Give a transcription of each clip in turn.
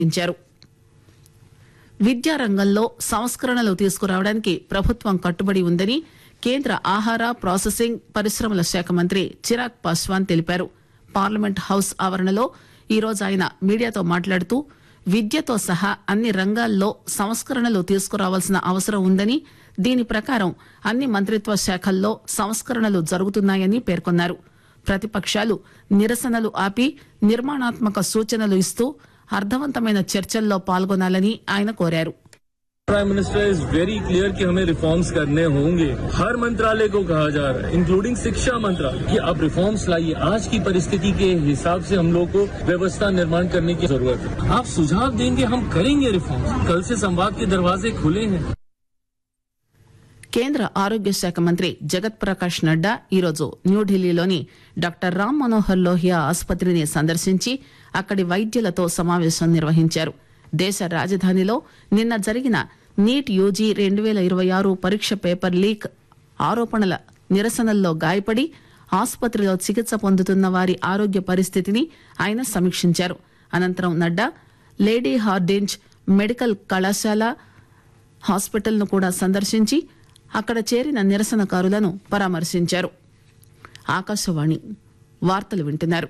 ఇచ్చారు విద్యారంగంలో సంస్కరణలు తీసుకురావడానికి ప్రభుత్వం కట్టుబడి ఉందని కేంద్ర ఆహార ప్రాసెసింగ్ పరిశ్రమల శాఖ మంత్రి చిరాగ్ పాస్వాన్ తెలిపారు పార్లమెంట్ హౌస్ ఆవరణలో ఈరోజు ఆయన మీడియాతో మాట్లాడుతూ విద్యతో సహా అన్ని రంగాల్లో సంస్కరణలు తీసుకురావాల్సిన అవసరం ఉందని దీని ప్రకారం అన్ని మంత్రిత్వ శాఖల్లో సంస్కరణలు జరుగుతున్నాయని పేర్కొన్నారు ప్రతిపక్షాలు నిరసనలు ఆపి నిర్మాణాత్మక సూచనలు ఇస్తూ అర్థవంతమైన చర్చల్లో పాల్గొనాలని ఆయన కోరారు prime minister is very clear कि हमें रिफॉर्म्स करने होंगे हर मंत्रालय को कहा जा रहा है इंक्लूडिंग शिक्षा मंत्रालय कि आप रिफॉर्म्स लाइए आज की परिस्थिति के हिसाब से हम लोग को व्यवस्था निर्माण करने की जरूरत है आप सुझाव देंगे हम करेंगे रिफॉर्म्स कल से संवाद के दरवाजे खुले हैं కేంద్ర ఆరోగ్య శాఖ మంత్రి జగత్ ప్రకాష్ నడ్డా ఈరోజు న్యూఢిల్లీలోని డాక్టర్ రామ్ మనోహర్ లోహియా ఆసుపత్రిని సందర్శించి అక్కడి వైద్యులతో సమావేశం నిర్వహించారు దేశ రాజధానిలో నిన్న జరిగిన నీట్ యూజీ రెండు వేల ఇరవై ఆరు పరీక్ష పేపర్ లీక్ ఆరోపణల నిరసనల్లో గాయపడి ఆసుపత్రిలో చికిత్స పొందుతున్న వారి ఆరోగ్య పరిస్థితిని ఆయన సమీక్షించారు అనంతరం నడ్డా లేడీ హార్డింజ్ మెడికల్ కళాశాల హాస్పిటల్ను కూడా సందర్శించి అక్కడ చేరిన నిరసనకారులను పరామర్శించారు ఆకాశవాణి వార్తలు వింటున్నారు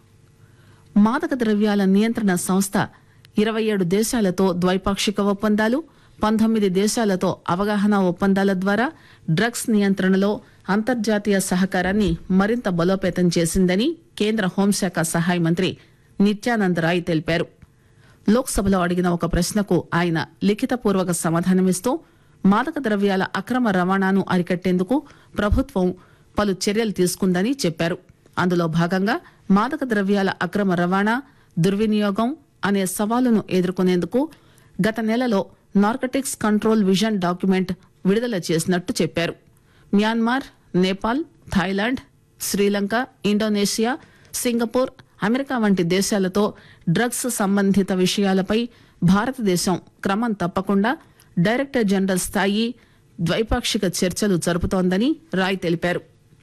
మాదక ద్రవ్యాల నియంత్రణ సంస్థ ఇరవై ఏడు దేశాలతో ద్వైపాక్షిక ఒప్పందాలు పంతొమ్మిది దేశాలతో అవగాహన ఒప్పందాల ద్వారా డ్రగ్స్ నియంత్రణలో అంతర్జాతీయ సహకారాన్ని మరింత బలోపేతం చేసిందని కేంద్ర హోంశాఖ సహాయ మంత్రి నిత్యానంద్ రాయ్ తెలిపారు లోక్సభలో అడిగిన ఒక ప్రశ్నకు ఆయన లిఖితపూర్వక సమాధానమిస్తూ మాదక ద్రవ్యాల అక్రమ రవాణాను అరికట్టేందుకు ప్రభుత్వం పలు చర్యలు తీసుకుందని చెప్పారు అందులో భాగంగా మాదక ద్రవ్యాల అక్రమ రవాణా దుర్వినియోగం అనే సవాలును ఎదుర్కొనేందుకు గత నెలలో నార్కటిక్స్ కంట్రోల్ విజన్ డాక్యుమెంట్ విడుదల చేసినట్టు చెప్పారు Myanmar Nepal Thailand Sri Lanka Indonesia Singapore America వంటి దేశాలతో డ్రగ్స్ సంబంధిత విషయాలపై భారతదేశం క్రమం తప్పకుండా డైరెక్టర్ జనరల్ స్థాయి ద్వైపాక్షిక చర్చలు జరుపుతోందని రాయ్ తెలిపారు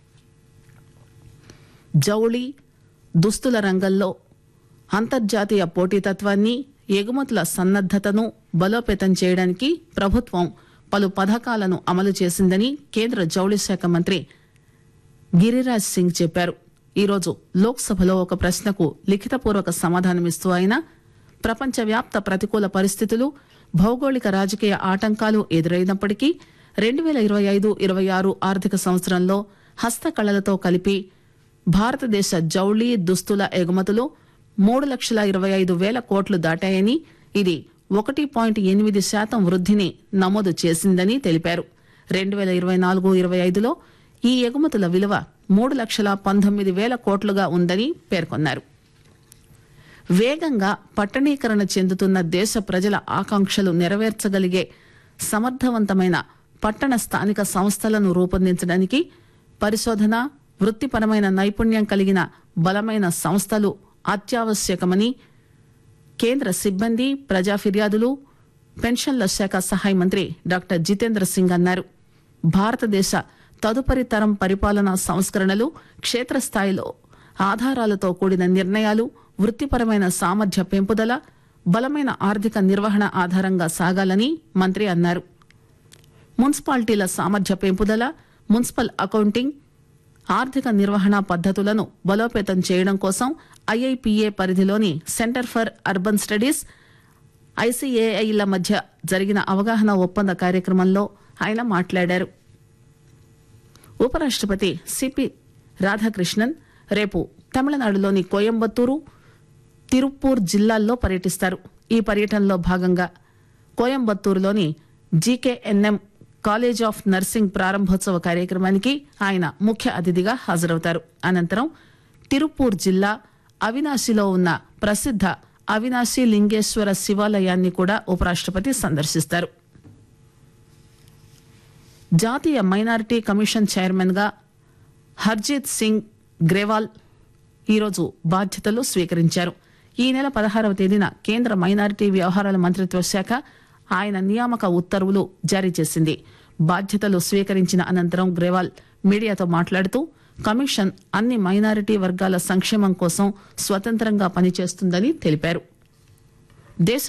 జౌళి దుస్తుల రంగంలో అంతర్జాతీయ పోటీతత్వాన్ని ఎగుమతుల సన్నద్దతను బలోపేతం చేయడానికి ప్రభుత్వం పలు పథకాలను అమలు చేసిందని కేంద్ర జౌళి శాఖ మంత్రి గిరిరాజ్ సింగ్ చెప్పారు ఈరోజు లోక్సభలో ఒక ప్రశ్నకు లిఖితపూర్వక సమాధానమిస్తూ ఆయన ప్రపంచవ్యాప్త ప్రతికూల పరిస్థితులు భౌగోళిక రాజకీయ ఆటంకాలు ఎదురైనప్పటికీ రెండు వేల ఇరవై ఐదు ఇరవై ఆరు ఆర్థిక సంవత్సరంలో హస్తకళలతో కలిపి భారతదేశ జౌళి దుస్తుల ఎగుమతులు మూడు లక్షల ఇరవై ఐదు వేల కోట్లు దాటాయని ఇది ఒకటి పాయింట్ ఎనిమిది శాతం వృద్ధిని నమోదు చేసిందని తెలిపారు రెండు వేల ఇరవై నాలుగు ఇరవై ఐదులో ఈ ఎగుమతుల విలువ మూడు లక్షల పంతొమ్మిది వేల కోట్లుగా ఉందని పేర్కొన్నారు వేగంగా పట్టణీకరణ చెందుతున్న దేశ ప్రజల ఆకాంక్షలు నెరవేర్చగలిగే సమర్థవంతమైన పట్టణ స్థానిక సంస్థలను రూపొందించడానికి పరిశోధన వృత్తిపరమైన నైపుణ్యం కలిగిన బలమైన సంస్థలు అత్యావశ్యకమని కేంద్ర సిబ్బంది ప్రజా ఫిర్యాదులు పెన్షన్ల శాఖ సహాయ మంత్రి డాక్టర్ జితేంద్ర సింగ్ అన్నారు భారతదేశ తదుపరి తరం పరిపాలనా సంస్కరణలు క్షేత్రస్థాయిలో ఆధారాలతో కూడిన నిర్ణయాలు వృత్తిపరమైన సామర్థ్య పెంపుదల బలమైన ఆర్థిక నిర్వహణ ఆధారంగా సాగాలని మంత్రి అన్నారు మున్సిపాలిటీల సామర్థ్య పెంపుదల మున్సిపల్ అకౌంటింగ్ ఆర్థిక నిర్వహణ పద్దతులను బలోపేతం చేయడం కోసం ఐఐపిఏ పరిధిలోని సెంటర్ ఫర్ అర్బన్ స్టడీస్ ఐసీఏఐల మధ్య జరిగిన అవగాహన ఒప్పంద కార్యక్రమంలో ఆయన మాట్లాడారు ఉపరాష్టపతి సిపి రాధాకృష్ణన్ రేపు తమిళనాడులోని కోయంబత్తూరు తిరుప్పూర్ జిల్లాల్లో పర్యటిస్తారు ఈ పర్యటనలో భాగంగా కోయంబత్తూరులోని జీకేఎన్ఎం కాలేజ్ ఆఫ్ నర్సింగ్ ప్రారంభోత్సవ కార్యక్రమానికి ఆయన ముఖ్య అతిథిగా హాజరవుతారు అనంతరం తిరుప్పూర్ జిల్లా అవినాశిలో ఉన్న ప్రసిద్ధ అవినాశి లింగేశ్వర శివాలయాన్ని కూడా ఉపరాష్టపతి సందర్శిస్తారు జాతీయ మైనారిటీ కమిషన్ చైర్మన్ గా హర్జీత్ సింగ్ గ్రేవాల్ ఈరోజు బాధ్యతలు స్వీకరించారు ఈ నెల పదహారవ తేదీన కేంద్ర మైనారిటీ వ్యవహారాల మంత్రిత్వ శాఖ ఆయన నియామక ఉత్తర్వులు జారీ చేసింది బాధ్యతలు స్వీకరించిన అనంతరం గ్రేవాల్ మీడియాతో మాట్లాడుతూ కమిషన్ అన్ని మైనారిటీ వర్గాల సంక్షేమం కోసం స్వతంత్రంగా పనిచేస్తుందని తెలిపారు దేశ